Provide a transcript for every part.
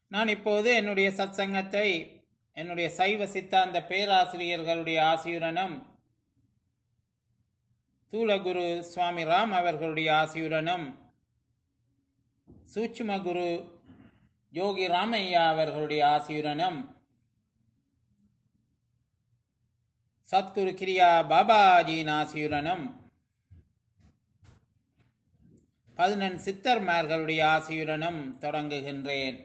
நான் இப்போது என்னுடைய சத்சங்கத்தை என்னுடைய சைவ சித்தாந்த பேராசிரியர்களுடைய ஆசியுடனும் தூலகுரு சுவாமி ராம் அவர்களுடைய ஆசியுடனும் சூட்சும குரு யோகி ராமையா அவர்களுடைய ஆசியுடனும் சத்குரு கிரியா பாபாஜியின் ஆசியுடனும் பதினெண் சித்தர்மார்களுடைய ஆசியுடனும் தொடங்குகின்றேன்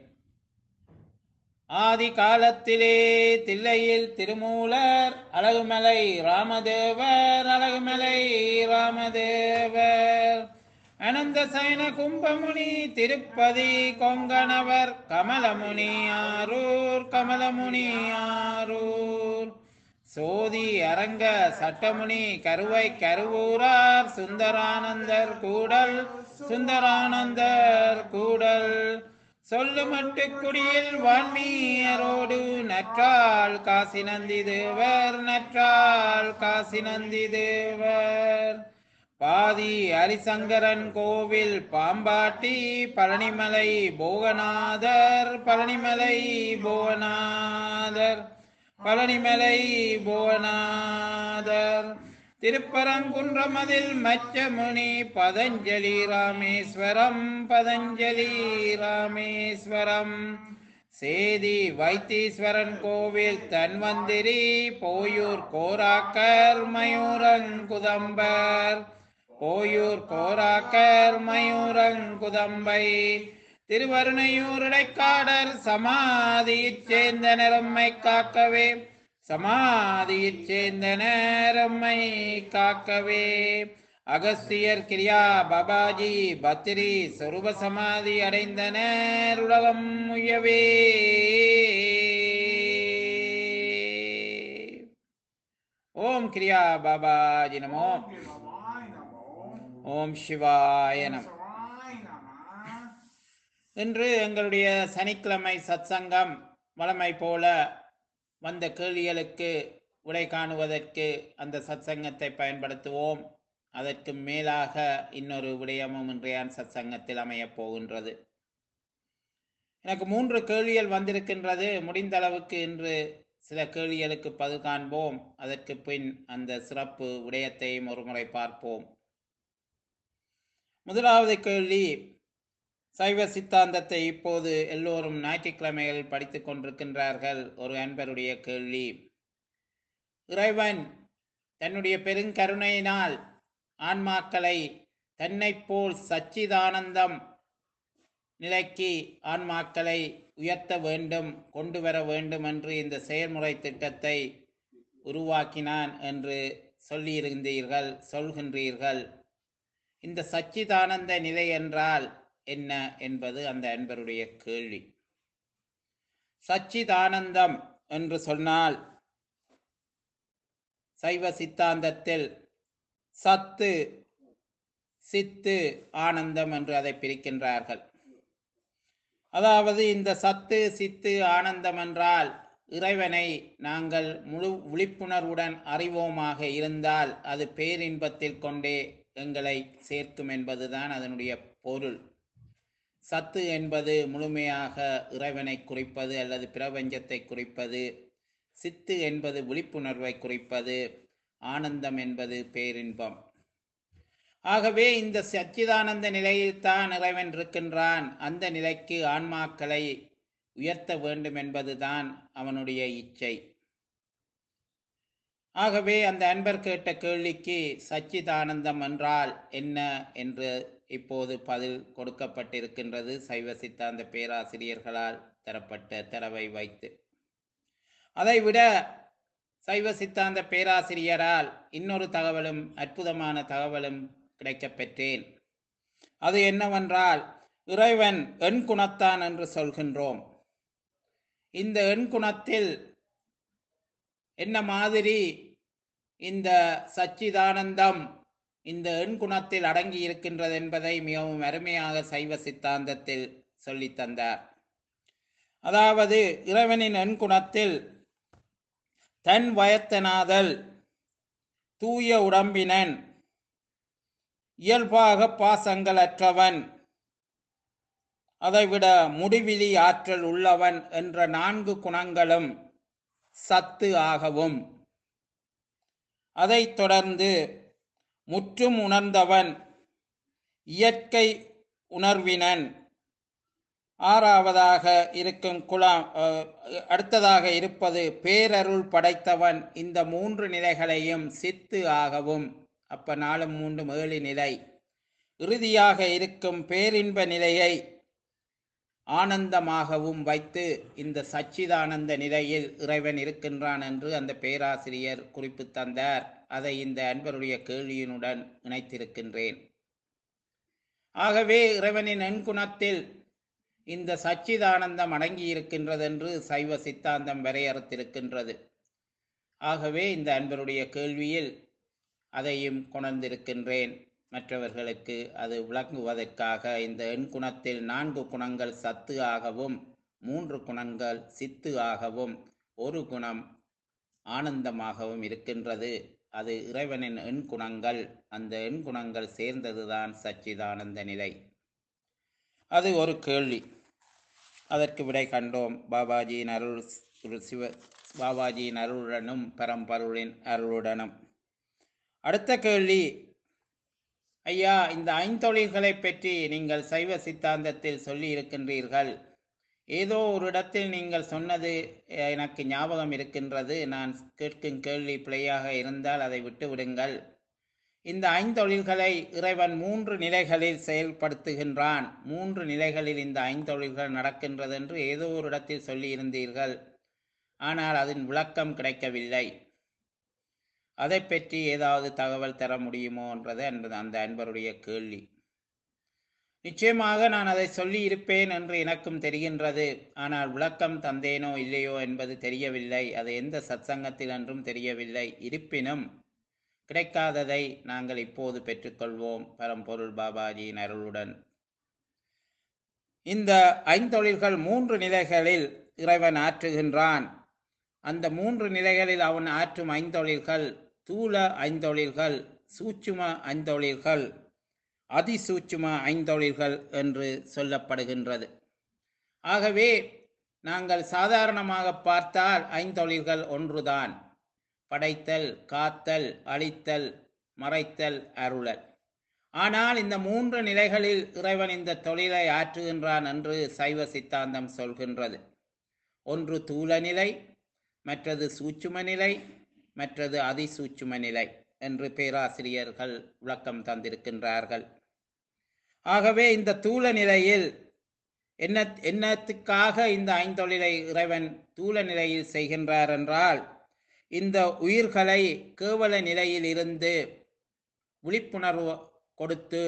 ஆதி காலத்திலே தில்லையில் திருமூலர் அழகுமலை ராமதேவர் அழகுமலை ராமதேவர் அனந்த சயன கும்பமுனி திருப்பதி கொங்கணவர் கமலமுனி ஆரூர் கமலமுனி ஆரூர் சோதி அரங்க சட்டமுனி கருவை கருவூரார் சுந்தரானந்தர் கூடல் சுந்தரானந்தர் கூடல் சொல்லுமட்டு குடியில் வான்மீயரோடு நற்றாள் காசி நந்தி தேவர் நற்றாள் காசி நந்தி தேவர் பாதி ஹரிசங்கரன் கோவில் பாம்பாட்டி பழனிமலை போகநாதர் பழனிமலை போகநாதர் பழனிமலை புவனாதர் திருப்பரங்குன்றமதில் மச்சமுனி பதஞ்சலி ராமேஸ்வரம் பதஞ்சலி ராமேஸ்வரம் சேதி வைத்தீஸ்வரன் கோவில் தன்வந்திரி போயூர் கோராக்கர் மயூரங்குதம்பர் போயூர் கோராக்கர் மயூரங்குதம்பை திருவருணையூருடைக்காடர் சமாதியைச் சேர்ந்த நிறம்மை காக்கவே சமாதியைச் சேர்ந்த நேரம்மை காக்கவே அகஸ்தியர் கிரியா பாபாஜி பத்திரி சொரூப சமாதி அடைந்தனர் உலகம் முயவே ஓம் கிரியா பாபாஜி நமோ ஓம் சிவாய நம இன்று எங்களுடைய சனிக்கிழமை சத்சங்கம் வழமை போல வந்த கேள்விகளுக்கு விடை காணுவதற்கு அந்த சத்சங்கத்தை பயன்படுத்துவோம் அதற்கு மேலாக இன்னொரு விடயமும் இன்றைய சத்சங்கத்தில் அமையப் போகின்றது எனக்கு மூன்று கேள்விகள் வந்திருக்கின்றது முடிந்த அளவுக்கு இன்று சில கேள்விகளுக்கு பதில் காண்போம் அதற்கு பின் அந்த சிறப்பு விடயத்தையும் ஒருமுறை பார்ப்போம் முதலாவது கேள்வி சைவ சித்தாந்தத்தை இப்போது எல்லோரும் ஞாயிற்றுக்கிழமைகளில் படித்துக் கொண்டிருக்கின்றார்கள் ஒரு அன்பருடைய கேள்வி இறைவன் தன்னுடைய பெருங்கருணையினால் ஆன்மாக்களை தன்னைப் போல் சச்சிதானந்தம் நிலைக்கு ஆன்மாக்களை உயர்த்த வேண்டும் கொண்டு வர வேண்டும் என்று இந்த செயல்முறை திட்டத்தை உருவாக்கினான் என்று சொல்லியிருந்தீர்கள் சொல்கின்றீர்கள் இந்த சச்சிதானந்த நிலை என்றால் என்ன என்பது அந்த அன்பருடைய கேள்வி சச்சிதானந்தம் என்று சொன்னால் சைவ சித்தாந்தத்தில் சத்து சித்து ஆனந்தம் என்று அதை பிரிக்கின்றார்கள் அதாவது இந்த சத்து சித்து ஆனந்தம் என்றால் இறைவனை நாங்கள் முழு விழிப்புணர்வுடன் அறிவோமாக இருந்தால் அது பேரின்பத்தில் கொண்டே எங்களை சேர்க்கும் என்பதுதான் அதனுடைய பொருள் சத்து என்பது முழுமையாக இறைவனை குறிப்பது அல்லது பிரபஞ்சத்தை குறிப்பது சித்து என்பது விழிப்புணர்வை குறிப்பது ஆனந்தம் என்பது பேரின்பம் ஆகவே இந்த சச்சிதானந்த நிலையில்தான் இறைவன் இருக்கின்றான் அந்த நிலைக்கு ஆன்மாக்களை உயர்த்த வேண்டும் என்பதுதான் அவனுடைய இச்சை ஆகவே அந்த அன்பர் கேட்ட கேள்விக்கு சச்சிதானந்தம் என்றால் என்ன என்று இப்போது பதில் கொடுக்கப்பட்டிருக்கின்றது சைவ சித்தாந்த பேராசிரியர்களால் தரப்பட்ட தரவை வைத்து அதைவிட சைவ சித்தாந்த பேராசிரியரால் இன்னொரு தகவலும் அற்புதமான தகவலும் கிடைக்கப் பெற்றேன் அது என்னவென்றால் இறைவன் எண் குணத்தான் என்று சொல்கின்றோம் இந்த எண் குணத்தில் என்ன மாதிரி இந்த சச்சிதானந்தம் இந்த எண் குணத்தில் அடங்கி இருக்கின்றது என்பதை மிகவும் அருமையாக சைவ சித்தாந்தத்தில் சொல்லித் தந்தார் அதாவது இறைவனின் எண் குணத்தில் தன் வயத்தனாதல் தூய உடம்பினன் இயல்பாக பாசங்களற்றவன் அதைவிட முடிவிலி ஆற்றல் உள்ளவன் என்ற நான்கு குணங்களும் சத்து ஆகவும் அதைத் தொடர்ந்து முற்றும் உணர்ந்தவன் இயற்கை உணர்வினன் ஆறாவதாக இருக்கும் குலாம் அஹ், அடுத்ததாக இருப்பது பேரருள் படைத்தவன் இந்த மூன்று நிலைகளையும் சித்து ஆகவும் அப்ப நாலும் மூன்று ஏழு நிலை இறுதியாக இருக்கும் பேரின்ப நிலையை ஆனந்தமாகவும் வைத்து இந்த சச்சிதானந்த நிலையில் இறைவன் இருக்கின்றான் என்று அந்த பேராசிரியர் குறிப்பு தந்தார் அதை இந்த அன்பருடைய கேள்வியினுடன் இணைத்திருக்கின்றேன் ஆகவே இறைவனின் எண்குணத்தில் இந்த சச்சிதானந்தம் அடங்கி இருக்கின்றது என்று சைவ சித்தாந்தம் வரையறுத்திருக்கின்றது ஆகவே இந்த அன்பருடைய கேள்வியில் அதையும் கொணர்ந்திருக்கின்றேன் மற்றவர்களுக்கு அது விளங்குவதற்காக இந்த எண் குணத்தில் நான்கு குணங்கள் சத்து ஆகவும் மூன்று குணங்கள் சித்து ஆகவும் ஒரு குணம் ஆனந்தமாகவும் இருக்கின்றது அது இறைவனின் எண் குணங்கள் அந்த எண் குணங்கள் சேர்ந்ததுதான் சச்சிதானந்த நிலை அது ஒரு கேள்வி அதற்கு விடை கண்டோம் பாபாஜியின் அருள் திரு சிவ பாபாஜியின் அருளுடனும் பரம்பொருளின் அருளுடனும் அடுத்த கேள்வி ஐயா இந்த ஐந்தொழில்களை பற்றி நீங்கள் சைவ சித்தாந்தத்தில் சொல்லி இருக்கின்றீர்கள் ஏதோ ஒரு இடத்தில் நீங்கள் சொன்னது அஹ், எனக்கு ஞாபகம் இருக்கின்றது நான் கேட்கும் கேள்வி பிழையாக இருந்தால் அதை விட்டு விடுங்கள் இந்த ஐந்தொழில்களை இறைவன் மூன்று நிலைகளில் செயல்படுத்துகின்றான் மூன்று நிலைகளில் இந்த ஐந்தொழில்கள் நடக்கின்றது என்று ஏதோ ஒரு இடத்தில் சொல்லியிருந்தீர்கள் ஆனால் அதன் விளக்கம் கிடைக்கவில்லை அதை பற்றி ஏதாவது தகவல் தர முடியுமோ என்றது என்பது அந்த அன்பருடைய கேள்வி நிச்சயமாக நான் அதை சொல்லி இருப்பேன் என்று எனக்கும் தெரிகின்றது ஆனால் விளக்கம் தந்தேனோ இல்லையோ என்பது தெரியவில்லை அது எந்த சத்சங்கத்தில் என்றும் தெரியவில்லை இருப்பினும் கிடைக்காததை நாங்கள் இப்போது பெற்றுக்கொள்வோம் பரம்பொருள் பாபாஜியின் அருளுடன் இந்த ஐந்தொழில்கள் மூன்று நிலைகளில் இறைவன் ஆற்றுகின்றான் அந்த மூன்று நிலைகளில் அவன் ஆற்றும் ஐந்தொழில்கள் தூல ஐந்தொழில்கள் சூட்சும ஐந்தொழில்கள் அதிசூட்சும ஐந்தொழில்கள் என்று சொல்லப்படுகின்றது ஆகவே நாங்கள் சாதாரணமாக பார்த்தால் ஐந்தொழில்கள் ஒன்றுதான் படைத்தல் காத்தல் அழித்தல் மறைத்தல் அருளல் ஆனால் இந்த மூன்று நிலைகளில் இறைவன் இந்த தொழிலை ஆற்றுகின்றான் என்று சைவ சித்தாந்தம் சொல்கின்றது ஒன்று தூல நிலை மற்றது சூட்சும நிலை மற்றது அதிசூட்சும நிலை என்று பேராசிரியர்கள் விளக்கம் தந்திருக்கின்றார்கள் ஆகவே இந்த தூல நிலையில் என்ன என்னத்துக்காக இந்த ஐந்தொழிலை இறைவன் தூல நிலையில் செய்கின்றார் என்றால் இந்த உயிர்களை கேவல நிலையில் இருந்து விழிப்புணர்வு கொடுத்து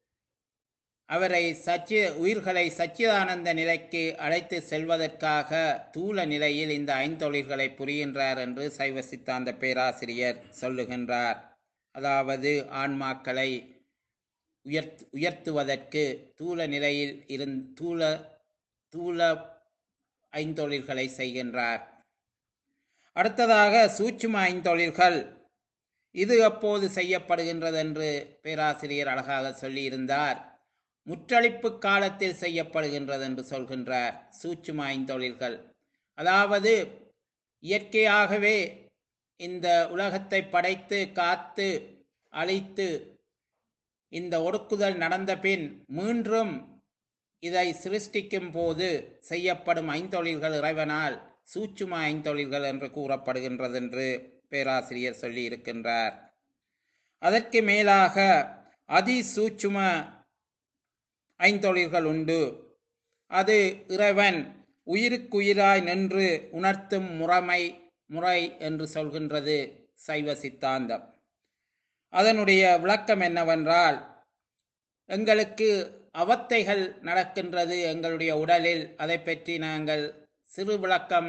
அவரை சச்சி உயிர்களை சச்சிதானந்த நிலைக்கு அழைத்து செல்வதற்காக தூல நிலையில் இந்த ஐந்தொழில்களை புரிகின்றார் என்று சைவ சித்தாந்த பேராசிரியர் சொல்லுகின்றார் அதாவது ஆன்மாக்களை உயர்த் உயர்த்துவதற்கு தூல நிலையில் இருந் தூல தூல ஐந்தொழில்களை செய்கின்றார் அடுத்ததாக சூட்சும ஐந்தொழில்கள் இது எப்போது செய்யப்படுகின்றது என்று பேராசிரியர் அழகாக சொல்லியிருந்தார் முற்றளிப்பு காலத்தில் செய்யப்படுகின்றது என்று சொல்கின்றார் சூட்சும ஐந்தொழில்கள் அதாவது இயற்கையாகவே இந்த உலகத்தை படைத்து காத்து அழித்து இந்த ஒடுக்குதல் நடந்த பின் மீண்டும் இதை சிருஷ்டிக்கும் போது செய்யப்படும் ஐந்தொழில்கள் இறைவனால் சூட்சும ஐந்தொழில்கள் என்று கூறப்படுகின்றது என்று பேராசிரியர் சொல்லி இருக்கின்றார் அதற்கு மேலாக அதிசூட்சும ஐந்தொழில்கள் உண்டு அது இறைவன் உயிருக்குயிராய் நின்று உணர்த்தும் முறைமை முறை என்று சொல்கின்றது சைவ சித்தாந்தம் அதனுடைய விளக்கம் என்னவென்றால் எங்களுக்கு அவத்தைகள் நடக்கின்றது எங்களுடைய உடலில் அதை பற்றி நாங்கள் சிறு விளக்கம்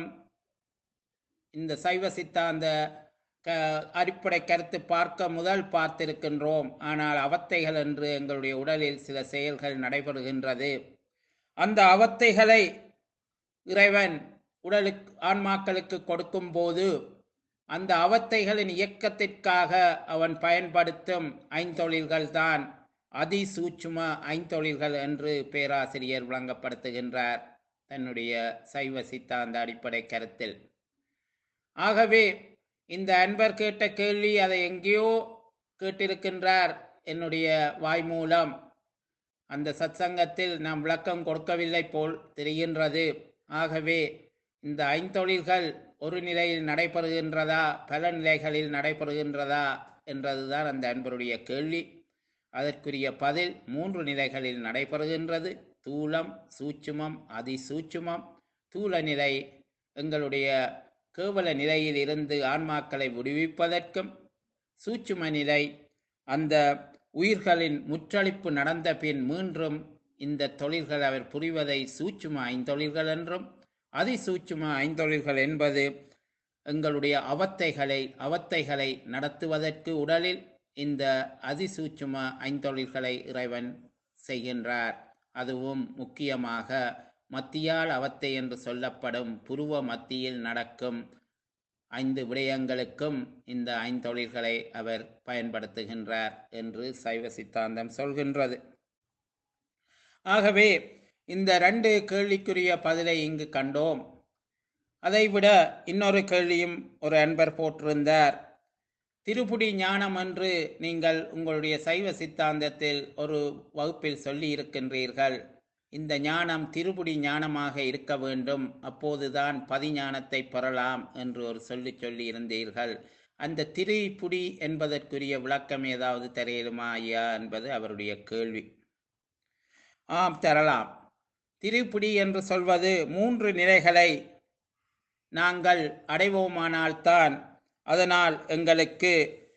இந்த சைவ சித்தாந்த க அடிப்படை கருத்து பார்க்க முதல் பார்த்திருக்கின்றோம் ஆனால் அவத்தைகள் என்று எங்களுடைய உடலில் சில செயல்கள் நடைபெறுகின்றது அந்த அவத்தைகளை இறைவன் உடலுக்கு ஆன்மாக்களுக்கு கொடுக்கும் போது அந்த அவத்தைகளின் இயக்கத்திற்காக அவன் பயன்படுத்தும் ஐந்தொழில்கள் தான் அதிசூட்சும ஐந்தொழில்கள் என்று பேராசிரியர் விளங்கப்படுத்துகின்றார் தன்னுடைய சைவ சித்தாந்த அடிப்படை கருத்தில் ஆகவே இந்த அன்பர் கேட்ட கேள்வி அதை எங்கேயோ கேட்டிருக்கின்றார் என்னுடைய வாய் மூலம் அந்த சத்சங்கத்தில் நாம் விளக்கம் கொடுக்கவில்லை போல் தெரிகின்றது ஆகவே இந்த ஐந்தொழில்கள் ஒரு நிலையில் நடைபெறுகின்றதா பல நிலைகளில் நடைபெறுகின்றதா என்றதுதான் அந்த அன்பருடைய கேள்வி அதற்குரிய பதில் மூன்று நிலைகளில் நடைபெறுகின்றது தூலம் சூட்சுமம் அதிசூட்சுமம் தூல நிலை எங்களுடைய கேவல நிலையில் இருந்து ஆன்மாக்களை விடுவிப்பதற்கும் சூட்சும நிலை அந்த உயிர்களின் முற்றளிப்பு நடந்த பின் மீண்டும் இந்த தொழில்கள் அவர் புரிவதை சூட்சும ஐந்தொழில்கள் என்றும் அதிசூட்சும ஐந்தொழில்கள் என்பது எங்களுடைய அவத்தைகளை அவத்தைகளை நடத்துவதற்கு உடலில் இந்த அதிசூட்சும ஐந்தொழில்களை இறைவன் செய்கின்றார் அதுவும் முக்கியமாக மத்தியால் அவத்தை என்று சொல்லப்படும் புருவ மத்தியில் நடக்கும் ஐந்து விடயங்களுக்கும் இந்த ஐந்தொழில்களை அவர் பயன்படுத்துகின்றார் என்று சைவ சித்தாந்தம் சொல்கின்றது ஆகவே இந்த ரெண்டு கேள்விக்குரிய பதிலை இங்கு கண்டோம் அதைவிட இன்னொரு கேள்வியும் ஒரு அன்பர் போட்டிருந்தார் திருப்புடி ஞானம் என்று நீங்கள் உங்களுடைய சைவ சித்தாந்தத்தில் ஒரு வகுப்பில் சொல்லி இருக்கின்றீர்கள் இந்த ஞானம் திருப்புடி ஞானமாக இருக்க வேண்டும் அப்போதுதான் பதிஞானத்தை பெறலாம் என்று ஒரு சொல்லி சொல்லி இருந்தீர்கள் அந்த திரிபுடி என்பதற்குரிய விளக்கம் ஏதாவது தெரியலுமா ஐயா என்பது அவருடைய கேள்வி ஆம் தரலாம் திரிபுடி என்று சொல்வது மூன்று நிலைகளை நாங்கள் அடைவோமானால்தான் அதனால் எங்களுக்கு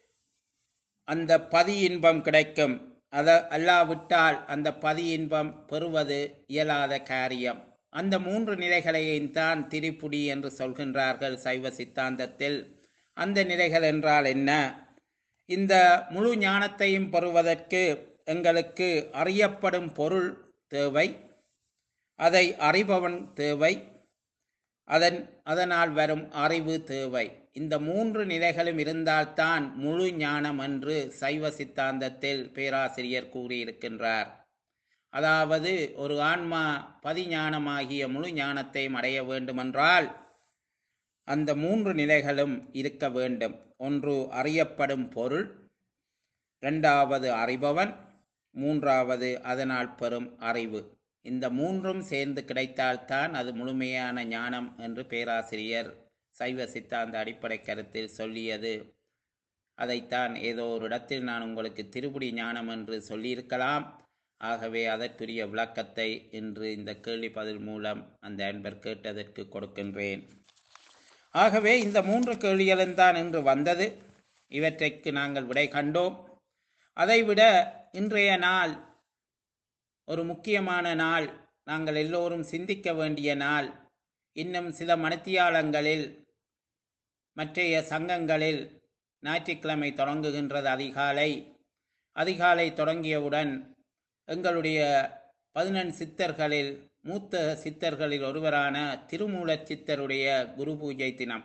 அந்த பதி இன்பம் கிடைக்கும் அத அல்லாவிட்டால் அந்த பதி இன்பம் பெறுவது இயலாத காரியம் அந்த மூன்று நிலைகளையும் தான் திரிபுடி என்று சொல்கின்றார்கள் சைவ சித்தாந்தத்தில் அந்த நிலைகள் என்றால் என்ன இந்த முழு ஞானத்தையும் பெறுவதற்கு எங்களுக்கு அறியப்படும் பொருள் தேவை அதை அறிபவன் தேவை அதன் அதனால் வரும் அறிவு தேவை இந்த மூன்று நிலைகளும் இருந்தால்தான் முழு ஞானம் என்று சைவ சித்தாந்தத்தில் பேராசிரியர் கூறியிருக்கின்றார் அதாவது ஒரு ஆன்மா பதிஞானமாகிய முழு ஞானத்தையும் அடைய வேண்டுமென்றால் அந்த மூன்று நிலைகளும் இருக்க வேண்டும் ஒன்று அறியப்படும் பொருள் இரண்டாவது அறிபவன் மூன்றாவது அதனால் பெறும் அறிவு இந்த மூன்றும் சேர்ந்து கிடைத்தால்தான் அது முழுமையான ஞானம் என்று பேராசிரியர் சைவ சித்தாந்த அடிப்படை கருத்தில் சொல்லியது அதைத்தான் ஏதோ ஒரு இடத்தில் நான் உங்களுக்கு திருப்புடி ஞானம் என்று சொல்லியிருக்கலாம் ஆகவே அதற்குரிய விளக்கத்தை இன்று இந்த கேள்வி பதில் மூலம் அந்த அன்பர் கேட்டதற்கு கொடுக்கின்றேன் ஆகவே இந்த மூன்று கேள்விகளும் தான் இன்று வந்தது இவற்றைக்கு நாங்கள் விடை கண்டோம் அதைவிட இன்றைய நாள் ஒரு முக்கியமான நாள் நாங்கள் எல்லோரும் சிந்திக்க வேண்டிய நாள் இன்னும் சில மணித்தியாலங்களில் மற்றைய சங்கங்களில் ஞாயிற்றுக்கிழமை தொடங்குகின்றது அதிகாலை அதிகாலை தொடங்கியவுடன் எங்களுடைய பதினெண் சித்தர்களில் மூத்த சித்தர்களில் ஒருவரான திருமூலச் சித்தருடைய குரு பூஜை தினம்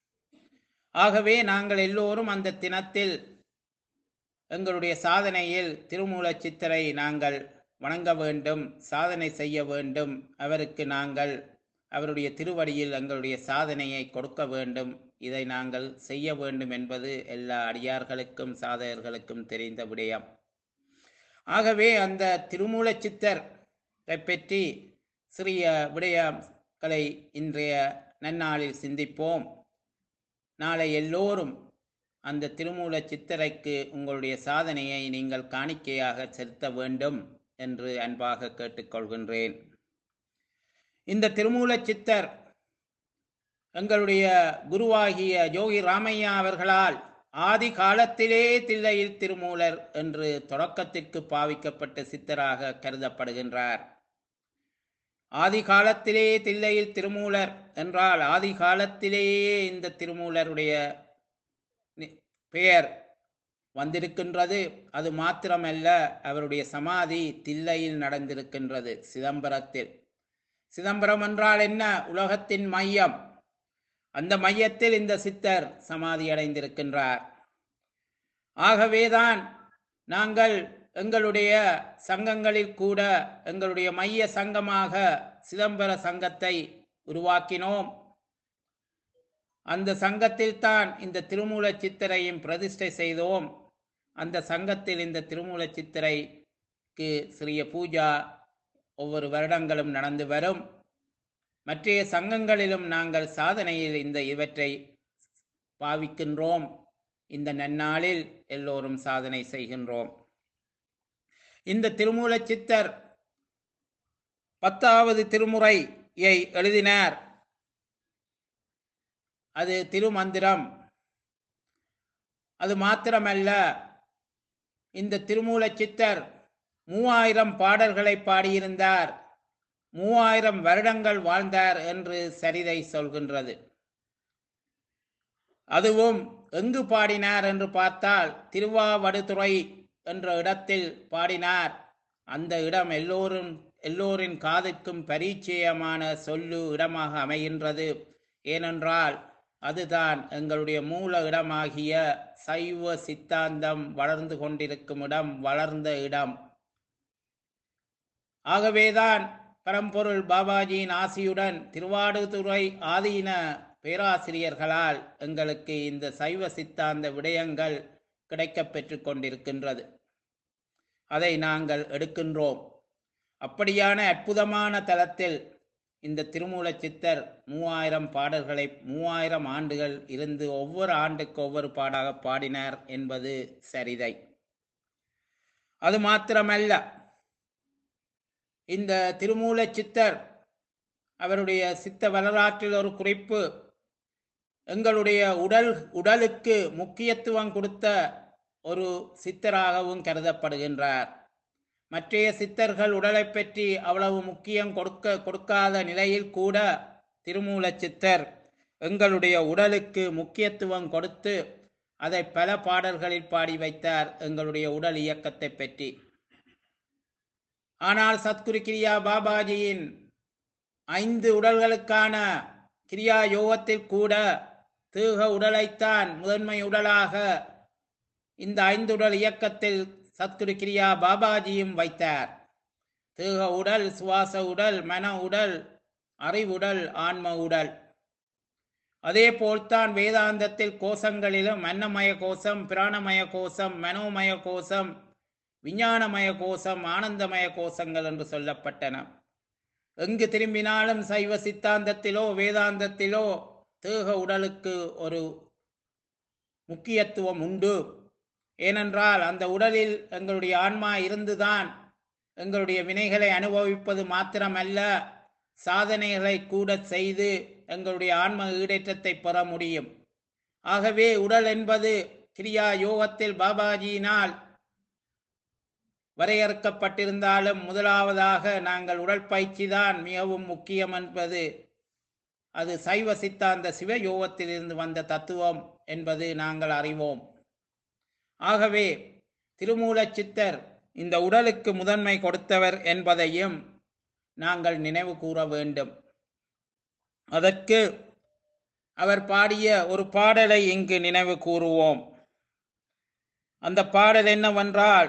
ஆகவே நாங்கள் எல்லோரும் அந்த தினத்தில் எங்களுடைய சாதனையில் திருமூலச் சித்தரை நாங்கள் வணங்க வேண்டும் சாதனை செய்ய வேண்டும் அவருக்கு நாங்கள் அவருடைய திருவடியில் எங்களுடைய சாதனையை கொடுக்க வேண்டும் இதை நாங்கள் செய்ய வேண்டும் என்பது எல்லா அடியார்களுக்கும் சாதகர்களுக்கும் தெரிந்த விடயம் ஆகவே அந்த திருமூலச் சித்தரை பற்றி சிறிய விடயங்களை இன்றைய நன்னாளில் சிந்திப்போம் நாளை எல்லோரும் அந்த திருமூல சித்தரைக்கு உங்களுடைய சாதனையை நீங்கள் காணிக்கையாக செலுத்த வேண்டும் என்று அன்பாக கேட்டுக்கொள்கின்றேன் இந்த திருமூல சித்தர் எங்களுடைய குருவாகிய யோகி ராமையா அவர்களால் ஆதி காலத்திலே தில்லையில் திருமூலர் என்று தொடக்கத்திற்கு பாவிக்கப்பட்ட சித்தராக கருதப்படுகின்றார் ஆதி காலத்திலே தில்லையில் திருமூலர் என்றால் ஆதி காலத்திலேயே இந்த திருமூலருடைய பெயர் வந்திருக்கின்றது அது மாத்திரமல்ல அவருடைய சமாதி தில்லையில் நடந்திருக்கின்றது சிதம்பரத்தில் சிதம்பரம் என்றால் என்ன உலகத்தின் மையம் அந்த மையத்தில் இந்த சித்தர் சமாதி அடைந்திருக்கின்றார் ஆகவேதான் நாங்கள் எங்களுடைய சங்கங்களில் கூட எங்களுடைய மைய சங்கமாக சிதம்பர சங்கத்தை உருவாக்கினோம் அந்த சங்கத்தில் தான் இந்த திருமூல சித்தரையும் பிரதிஷ்டை செய்தோம் அந்த சங்கத்தில் இந்த திருமூல சித்தரைக்கு சிறிய பூஜா ஒவ்வொரு வருடங்களும் நடந்து வரும் மற்றைய சங்கங்களிலும் நாங்கள் சாதனையில் இந்த இவற்றை பாவிக்கின்றோம் இந்த நன்னாளில் எல்லோரும் சாதனை செய்கின்றோம் இந்த திருமூல சித்தர் பத்தாவது திருமுறையை எழுதினார் அது திருமந்திரம் அது மாத்திரமல்ல இந்த திருமூல சித்தர் மூவாயிரம் பாடல்களை பாடியிருந்தார் மூவாயிரம் வருடங்கள் வாழ்ந்தார் என்று சரிதை சொல்கின்றது அதுவும் எங்கு பாடினார் என்று பார்த்தால் திருவாவடுதுறை என்ற இடத்தில் பாடினார் அந்த இடம் எல்லோரும் எல்லோரின் காதுக்கும் பரிச்சயமான சொல்லு இடமாக அமைகின்றது ஏனென்றால் அதுதான் எங்களுடைய மூல இடமாகிய சைவ சித்தாந்தம் வளர்ந்து கொண்டிருக்கும் இடம் வளர்ந்த இடம் ஆகவேதான் பரம்பொருள் பாபாஜியின் ஆசியுடன் திருவாடுதுறை ஆதீன பேராசிரியர்களால் எங்களுக்கு இந்த சைவ சித்தாந்த விடயங்கள் கிடைக்கப் பெற்று கொண்டிருக்கின்றது அதை நாங்கள் எடுக்கின்றோம் அப்படியான அற்புதமான தலத்தில் இந்த திருமூல சித்தர் மூவாயிரம் பாடல்களை மூவாயிரம் ஆண்டுகள் இருந்து ஒவ்வொரு ஆண்டுக்கு ஒவ்வொரு பாடாக பாடினார் என்பது சரிதை அது மாத்திரமல்ல இந்த திருமூல சித்தர் அவருடைய சித்த வரலாற்றில் ஒரு குறிப்பு எங்களுடைய உடல் உடலுக்கு முக்கியத்துவம் கொடுத்த ஒரு சித்தராகவும் கருதப்படுகின்றார் மற்றைய சித்தர்கள் உடலை பற்றி அவ்வளவு முக்கியம் கொடுக்க கொடுக்காத நிலையில் கூட திருமூல சித்தர் எங்களுடைய உடலுக்கு முக்கியத்துவம் கொடுத்து அதை பல பாடல்களில் பாடி வைத்தார் எங்களுடைய உடல் இயக்கத்தை பற்றி ஆனால் சத்குரு கிரியா பாபாஜியின் ஐந்து உடல்களுக்கான கிரியா யோகத்தில் கூட தீக உடலைத்தான் முதன்மை உடலாக இந்த ஐந்து உடல் இயக்கத்தில் சத்குரு கிரியா பாபாஜியும் வைத்தார் தேக உடல் சுவாச உடல் மன உடல் அறிவுடல் ஆன்ம உடல் அதே போல்தான் வேதாந்தத்தில் கோஷங்களிலும் அன்னமய கோஷம் பிராணமய கோஷம் மனோமய கோஷம் விஞ்ஞானமய கோஷம் ஆனந்தமய கோஷங்கள் என்று சொல்லப்பட்டன எங்கு திரும்பினாலும் சைவ சித்தாந்தத்திலோ வேதாந்தத்திலோ தேக உடலுக்கு ஒரு முக்கியத்துவம் உண்டு ஏனென்றால் அந்த உடலில் எங்களுடைய ஆன்மா இருந்துதான் எங்களுடைய வினைகளை அனுபவிப்பது மாத்திரமல்ல சாதனைகளை கூட செய்து எங்களுடைய ஆன்ம ஈடேற்றத்தை பெற முடியும் ஆகவே உடல் என்பது கிரியா யோகத்தில் பாபாஜியினால் வரையறுக்கப்பட்டிருந்தாலும் முதலாவதாக நாங்கள் உடற்பயிற்சி தான் மிகவும் முக்கியம் என்பது அது சைவ சித்தாந்த சிவ யோகத்திலிருந்து வந்த தத்துவம் என்பது நாங்கள் அறிவோம் ஆகவே திருமூல சித்தர் இந்த உடலுக்கு முதன்மை கொடுத்தவர் என்பதையும் நாங்கள் நினைவு கூற வேண்டும் அதற்கு அவர் பாடிய ஒரு பாடலை இங்கு நினைவு கூறுவோம் அந்த பாடல் என்னவென்றால்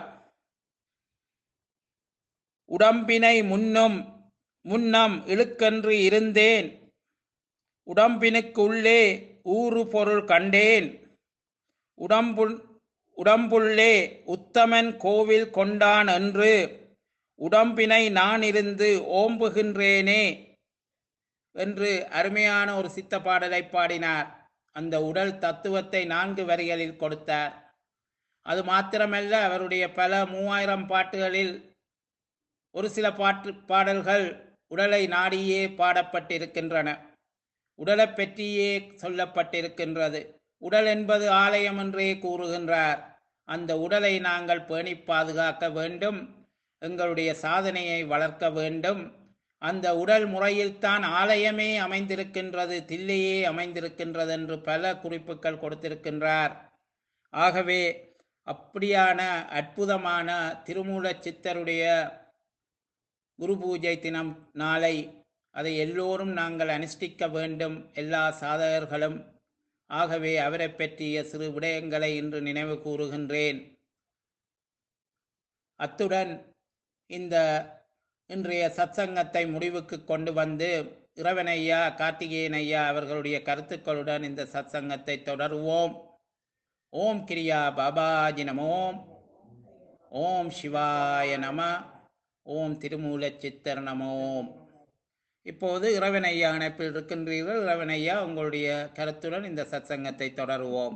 உடம்பினை முன்னும் முன்னம் இழுக்கென்று இருந்தேன் உடம்பினுக்குள்ளே ஊறு பொருள் கண்டேன் உடம்புள் உடம்புள்ளே உத்தமன் கோவில் கொண்டான் என்று உடம்பினை நான் இருந்து ஓம்புகின்றேனே என்று அருமையான ஒரு சித்த பாடலை பாடினார் அந்த உடல் தத்துவத்தை நான்கு வரிகளில் கொடுத்தார் அது மாத்திரமல்ல அவருடைய பல மூவாயிரம் பாட்டுகளில் ஒரு சில பாட்டு பாடல்கள் உடலை நாடியே பாடப்பட்டிருக்கின்றன உடலை பற்றியே சொல்லப்பட்டிருக்கின்றது உடல் என்பது ஆலயம் என்றே கூறுகின்றார் அந்த உடலை நாங்கள் பேணி பாதுகாக்க வேண்டும் எங்களுடைய சாதனையை வளர்க்க வேண்டும் அந்த உடல் முறையில்தான் ஆலயமே அமைந்திருக்கின்றது தில்லையே அமைந்திருக்கின்றது என்று பல குறிப்புகள் கொடுத்திருக்கின்றார் ஆகவே அப்படியான அற்புதமான திருமூல சித்தருடைய குரு பூஜை தினம் நாளை அதை எல்லோரும் நாங்கள் அனுஷ்டிக்க வேண்டும் எல்லா சாதகர்களும் ஆகவே அவரை பற்றிய சிறு விடயங்களை இன்று நினைவு கூறுகின்றேன் அத்துடன் இந்த இன்றைய சத்சங்கத்தை முடிவுக்கு கொண்டு வந்து இறைவனையா கார்த்திகேயன் ஐயா அவர்களுடைய கருத்துக்களுடன் இந்த சத்சங்கத்தை தொடருவோம் ஓம் கிரியா பாபாஜி நமோம் ஓம் சிவாய நம ஓம் திருமூல சித்தர் நமோம் இப்போது இறைவன் ஐயா இணைப்பில் இருக்கின்றீர்கள் இறைவன் ஐயா உங்களுடைய கருத்துடன் இந்த சத்சங்கத்தை தொடருவோம்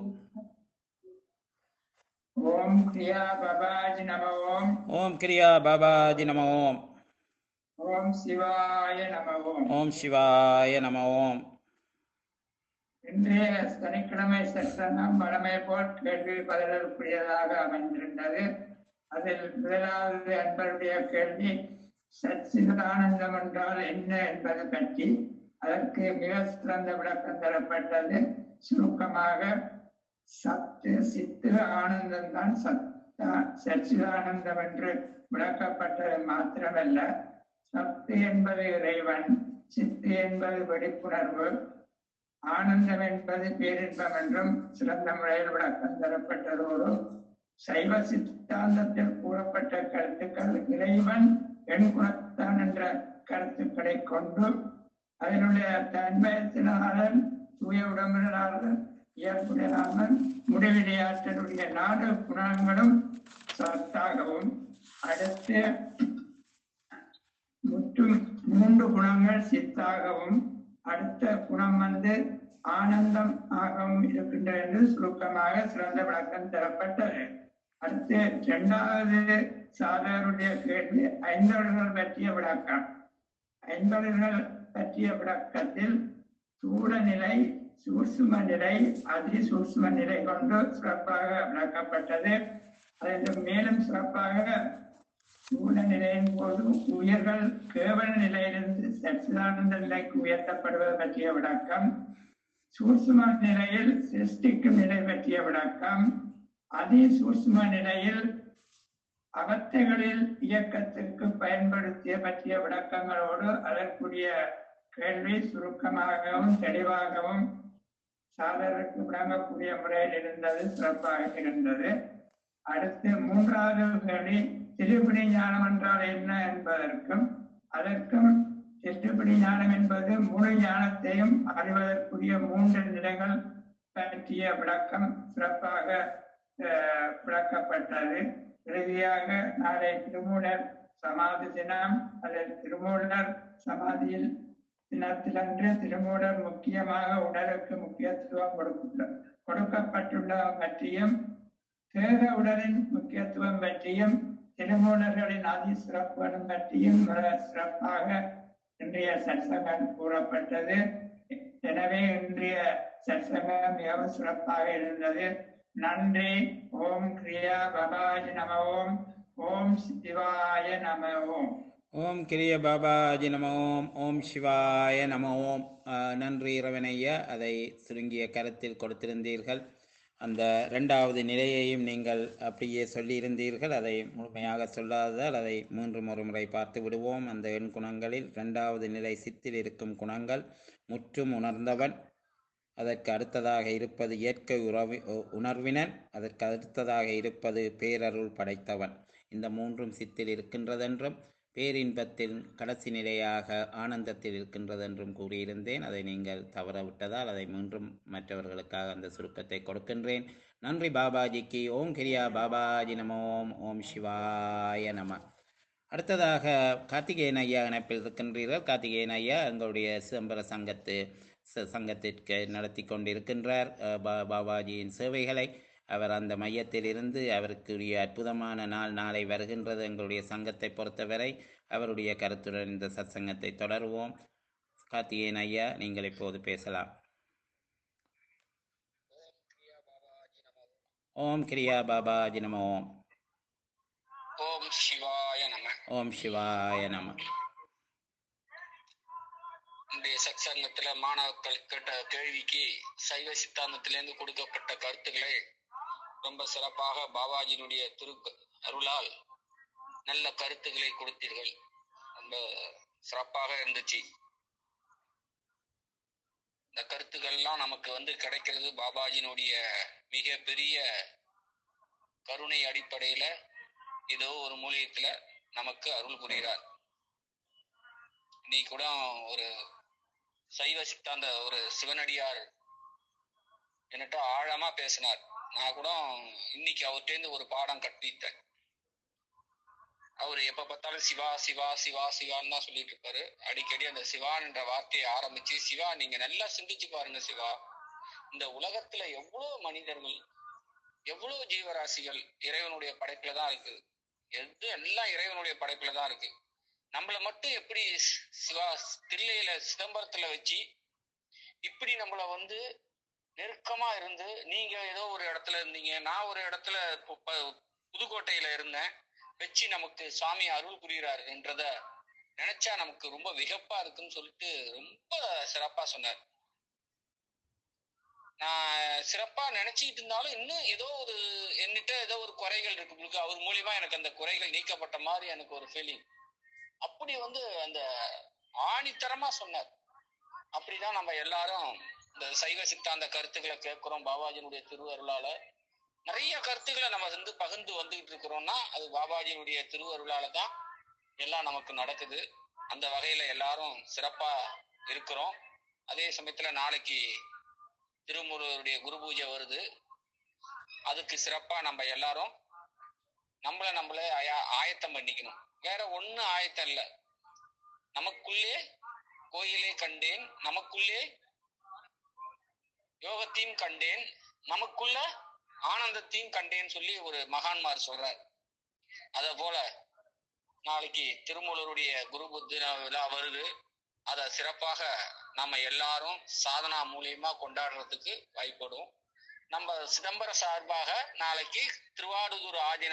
ஓம் கிரியா பபாஜி நம ஓம் ஓம் கிரியா பாபாஜி நம ஓம் ஓம் சிவாய நம ஓம் ஓம் சிவாய நம ஓம் இன்றைய சனிக்கிழமை சத்சங்கம் வழமை போல் கேள்வி பதிலுக்குரியதாக அமைந்திருந்தது அதில் முதலாவது அன்பருடைய கேள்வி சச்சிதானந்தம் என்றால் என்ன என்பது பற்றி அதற்கு மிக சிறந்த விளக்கம் தரப்பட்டது சுருக்கமாக சத்து சித்து ஆனந்தம் தான் சத்தா சச்சிதானந்தம் என்று விளக்கப்பட்டது மாத்திரமல்ல சத்து என்பது இறைவன் சித்து என்பது வெடிப்புணர்வு ஆனந்தம் என்பது பேரின்பம் என்றும் சிறந்த முறையில் விளக்கம் தரப்பட்டதோடு சைவ சித்தாந்தத்தில் கூறப்பட்ட கருத்துக்கள் இறைவன் எண் குணத்தான் என்ற கருத்துக்களை கொண்டு அதனுடைய தன்மயத்தினாளன் தூய உடம்பினாளன் இயற்புடையாளன் முடிவிடையாற்றலுடைய நாடு குணங்களும் சத்தாகவும் அடுத்து முற்றும் மூன்று குணங்கள் சித்தாகவும் அடுத்த குணம் வந்து ஆனந்தம் ஆகவும் இருக்கின்றது என்று சுருக்கமாக சிறந்த விளக்கம் தரப்பட்டது அடுத்து இரண்டாவது சாதகருடைய கேள்வி ஐந்தொழில்கள் பற்றிய விளக்கம் ஐந்தொழில்கள் பற்றிய விளக்கத்தில் சூழ நிலை சூட்சும நிலை அதி சூட்சும நிலை கொண்டு சிறப்பாக விளக்கப்பட்டது அதில் மேலும் சிறப்பாக சூழ நிலையின் போது உயிர்கள் கேவல நிலையிலிருந்து சச்சிதானந்த நிலைக்கு உயர்த்தப்படுவது பற்றிய விளக்கம் சூட்சும நிலையில் சிருஷ்டிக்கும் நிலை பற்றிய விளக்கம் அதி சூட்சும நிலையில் அவத்தைகளில் இயக்கத்திற்கு பயன்படுத்திய பற்றிய விளக்கங்களோடு அதற்குரிய கேள்வி சுருக்கமாகவும் தெளிவாகவும் சாதருக்கு விளங்கக்கூடிய முறையில் இருந்தது சிறப்பாக இருந்தது அடுத்து மூன்றாவது கேள்வி திருப்பணி ஞானம் என்றால் என்ன என்பதற்கும் அதற்கும் திருப்பணி ஞானம் என்பது முழு ஞானத்தையும் அறிவதற்குரிய மூன்று நிலைகள் பற்றிய விளக்கம் சிறப்பாக அஹ், விளக்கப்பட்டது இறுதியாக நாளை திருமூலர் சமாதி தினம் அதில் திருமூலர் சமாதியில் தினத்திலன்று திருமூலர் முக்கியமாக உடலுக்கு முக்கியத்துவம் கொடுக்க கொடுக்கப்பட்டுள்ள பற்றியும் தேக உடலின் முக்கியத்துவம் பற்றியும் திருமூலர்களின் அதி சிறப்புகளும் பற்றியும் மிக சிறப்பாக இன்றைய சற்சங்கம் கூறப்பட்டது எனவே இன்றைய சற்சங்கம் மிகவும் சிறப்பாக இருந்தது நன்றி ஓம் கிரியா பபாஜி நம ஓம் ஓம் சிவாய நம ஓம் ஓம் கிரிய பாபாஜி நம ஓம் ஓம் சிவாய நம ஓம் ஆஹ், நன்றி இறைவனையா அதை சுருங்கிய கருத்தில் கொடுத்திருந்தீர்கள் அந்த இரண்டாவது நிலையையும் நீங்கள் அப்படியே சொல்லியிருந்தீர்கள் அதை முழுமையாக சொல்லாததால் அதை மூன்று ஒரு முறை பார்த்து விடுவோம் அந்த எண் குணங்களில் இரண்டாவது நிலை சித்தில் இருக்கும் குணங்கள் முற்றும் உணர்ந்தவன் அதற்கு அடுத்ததாக இருப்பது இயற்கை உறவி உ- உணர்வினன் அதற்கு அடுத்ததாக இருப்பது பேரருள் படைத்தவன் இந்த மூன்றும் சித்தில் இருக்கின்றதென்றும் பேரின்பத்தில் கடைசி நிலையாக ஆனந்தத்தில் இருக்கின்றதென்றும் கூறியிருந்தேன் அதை நீங்கள் தவறவிட்டதால் அதை மீண்டும் மற்றவர்களுக்காக அந்த சுருக்கத்தை கொடுக்கின்றேன் நன்றி பாபாஜிக்கு ஓம் கிரியா பாபாஜி நம ஓம் ஓம் சிவாய நம அடுத்ததாக கார்த்திகேயன் ஐயா இணைப்பில் இருக்கின்றீர்கள் கார்த்திகேயன் ஐயா எங்களுடைய சிதம்பர சங்கத்து ச- சங்கத்திற்கு நடத்தி கொண்டிருக்கின்றார் அஹ், பா- பாபாஜியின் சேவைகளை அவர் அந்த மையத்தில் இருந்து அவருக்குரிய அற்புதமான நாள் நாளை வருகின்றது எங்களுடைய சங்கத்தை பொறுத்தவரை அவருடைய கருத்துடன் இந்த சத்சங்கத்தை தொடருவோம் கார்த்திகேயன் ஐயா நீங்கள் இப்போது பேசலாம் ஓம் கிரியா பாபாஜி நம ஓம் ஓம் சிவாய நம ஓம் சிவாய நம இன்றைய சத்சங்கத்துல மாணவர்கள் கேட்ட கேள்விக்கு சைவ சித்தாந்தத்திலிருந்து கொடுக்கப்பட்ட கருத்துக்களை ரொம்ப சிறப்பாக பாபாஜியினுடைய திரு அருளால் நல்ல கருத்துக்களை கொடுத்தீர்கள் ரொம்ப சிறப்பாக இருந்துச்சு இந்த கருத்துக்கள்லாம் நமக்கு வந்து கிடைக்கிறது பாபாஜியினுடைய மிக பெரிய கருணை அடிப்படையில ஏதோ ஒரு மூலியத்துல நமக்கு அருள் புரிகிறார் நீ கூட ஒரு சைவ சித்தாந்த ஒரு சிவனடியார் என்கிட்ட ஆழமா பேசினார் நான் கூட இன்னைக்கு அவர்கிட்ட ஒரு பாடம் கற்பித்தேன் அவர் எப்ப பார்த்தாலும் சிவா சிவா சிவா சிவான்னு தான் சொல்லிட்டு இருப்பாரு அடிக்கடி அந்த சிவான்ற வார்த்தையை ஆரம்பிச்சு சிவா நீங்க நல்லா சிந்திச்சு பாருங்க சிவா இந்த உலகத்துல எவ்வளவு மனிதர்கள் எவ்வளவு ஜீவராசிகள் இறைவனுடைய படைப்புல தான் இருக்கு எது எல்லாம் இறைவனுடைய படைப்புல தான் இருக்கு நம்மள மட்டும் எப்படி சி- சிவா தில்லையில சிதம்பரத்துல வச்சு இப்படி நம்மள வந்து நெருக்கமா இருந்து நீங்க ஏதோ ஒரு இடத்துல இருந்தீங்க நான் ஒரு இடத்துல பு- ப- புதுக்கோட்டையில இருந்தேன் வச்சு நமக்கு சுவாமி அருள் புரிகிறார் என்றத நினைச்சா நமக்கு ரொம்ப விகப்பா இருக்குன்னு சொல்லிட்டு ரொம்ப சிறப்பா சொன்னார் நான் சிறப்பா நினைச்சிட்டு இருந்தாலும் இன்னும் ஏதோ ஒரு என்கிட்ட ஏதோ ஒரு குறைகள் இருக்கு இருக்கு. அவர் மூலியமா எனக்கு அந்த குறைகள் நீக்கப்பட்ட மாதிரி எனக்கு ஒரு ஃபீலிங் அப்படி வந்து அந்த ஆணித்தரமா சொன்னார் அப்படிதான் நம்ம எல்லாரும் இந்த சைவ சித்தாந்த கருத்துக்களை கேட்கிறோம் பாபாஜினுடைய திருவருளால நிறைய கருத்துக்களை நம்ம வந்து பகிர்ந்து வந்துகிட்டு இருக்கிறோம்னா அது பாபாஜியினுடைய திருவருளால தான் எல்லாம் நமக்கு நடக்குது அந்த வகையில எல்லாரும் சிறப்பா இருக்கிறோம் அதே சமயத்துல நாளைக்கு திருமுருகருடைய குரு பூஜை வருது அதுக்கு சிறப்பா நம்ம எல்லாரும் நம்மள நம்மளே ஆயா- ஆயத்தம் பண்ணிக்கணும் வேற ஒண்ணு ஆயத்தம் இல்ல நமக்குள்ளே கோயிலை கண்டேன் நமக்குள்ளே யோகத்தையும் கண்டேன் நமக்குள்ள ஆனந்தத்தையும் கண்டேன்னு சொல்லி ஒரு மகான்மார் சொல்றார் அத போல நாளைக்கு திருமூலருடைய குரு புத்திர விழா வருது அத சிறப்பாக நம்ம எல்லாரும் சாதனா மூலியமா கொண்டாடுறதுக்கு வாய்ப்படும் நம்ம சிதம்பர சார்பாக நாளைக்கு திருவாடுதுறை ஆதின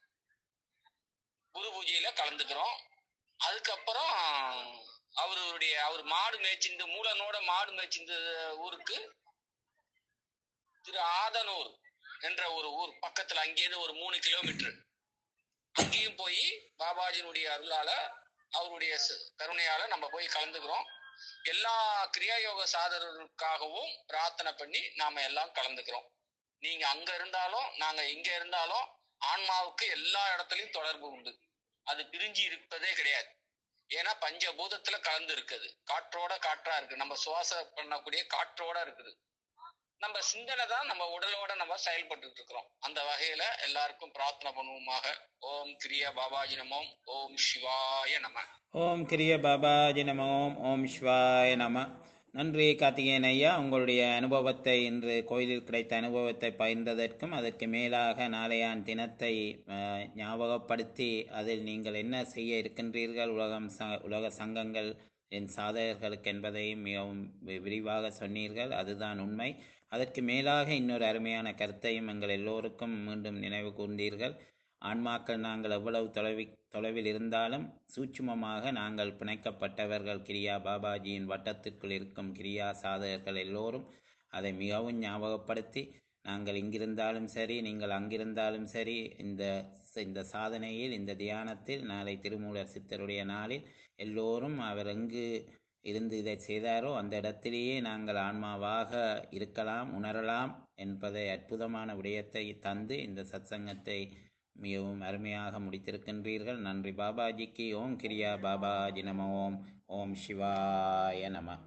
குரு பூஜையில கலந்துக்கிறோம் அதுக்கப்புறம் அவருடைய அவர் மாடு மேய்ச்சிந்து மூலனோட மாடு மேய்ச்சிந்த ஊருக்கு திரு ஆதனூர் என்ற ஒரு ஊர் பக்கத்துல அங்கேயிருந்து ஒரு மூணு கிலோமீட்டர் அங்கேயும் போய் பாபாஜினுடைய அருளால அவருடைய ச- கருணையால நம்ம போய் கலந்துக்கிறோம் எல்லா கிரியாயோக சாதகர்களுக்காகவும் பிரார்த்தனை பண்ணி நாம எல்லாம் கலந்துக்கிறோம் நீங்க அங்க இருந்தாலும் நாங்க இங்க இருந்தாலும் ஆன்மாவுக்கு எல்லா இடத்துலயும் தொடர்பு உண்டு அது பிரிஞ்சு இருப்பதே கிடையாது ஏன்னா பஞ்சபூதத்துல கலந்து இருக்குது காற்றோட காற்றா இருக்கு நம்ம சுவாச பண்ணக்கூடிய காற்றோட இருக்குது நம்ம சிந்தனை தான் நம்ம உடலோட நம்ம செயல்பட்டு இருக்கிறோம் அந்த வகையில எல்லாருக்கும் பிரார்த்தனை பண்ணுவோமாக ஓம் கிரியா பாபாஜி நமோம் ஓம் சிவாய நம ஓம் கிரிய பாபாஜி நம ஓம் ஓம் சிவாய நம நன்றி கார்த்திகேயன் ஐயா உங்களுடைய அனுபவத்தை இன்று கோயிலில் கிடைத்த அனுபவத்தை பகிர்ந்ததற்கும் அதற்கு மேலாக நாளையான் தினத்தை அஹ், ஞாபகப்படுத்தி அதில் நீங்கள் என்ன செய்ய இருக்கின்றீர்கள் உலகம் ச உலக சங்கங்கள் என் சாதகர்களுக்கு என்பதையும் மிகவும் வி- விரிவாக சொன்னீர்கள் அதுதான் உண்மை அதற்கு மேலாக இன்னொரு அருமையான கருத்தையும் எங்கள் எல்லோருக்கும் மீண்டும் நினைவு கூர்ந்தீர்கள் ஆன்மாக்கள் நாங்கள் எவ்வளவு தொலைவி தொலைவில் இருந்தாலும் சூட்சுமமாக நாங்கள் பிணைக்கப்பட்டவர்கள் கிரியா பாபாஜியின் வட்டத்திற்குள் இருக்கும் கிரியா சாதகர்கள் எல்லோரும் அதை மிகவும் ஞாபகப்படுத்தி நாங்கள் இங்கிருந்தாலும் சரி நீங்கள் அங்கிருந்தாலும் சரி இந்த இந்த சாதனையில் இந்த தியானத்தில் நாளை திருமூலர் சித்தருடைய நாளில் எல்லோரும் அவர் எங்கு இருந்து இதை செய்தாரோ அந்த இடத்திலேயே நாங்கள் ஆன்மாவாக இருக்கலாம் உணரலாம் என்பதை அற்புதமான விடயத்தை தந்து இந்த சத்சங்கத்தை மிகவும் அருமையாக முடித்திருக்கின்றீர்கள் நன்றி பாபாஜிக்கு ஓம் கிரியா பாபாஜி நம ஓம் ஓம் சிவாய நம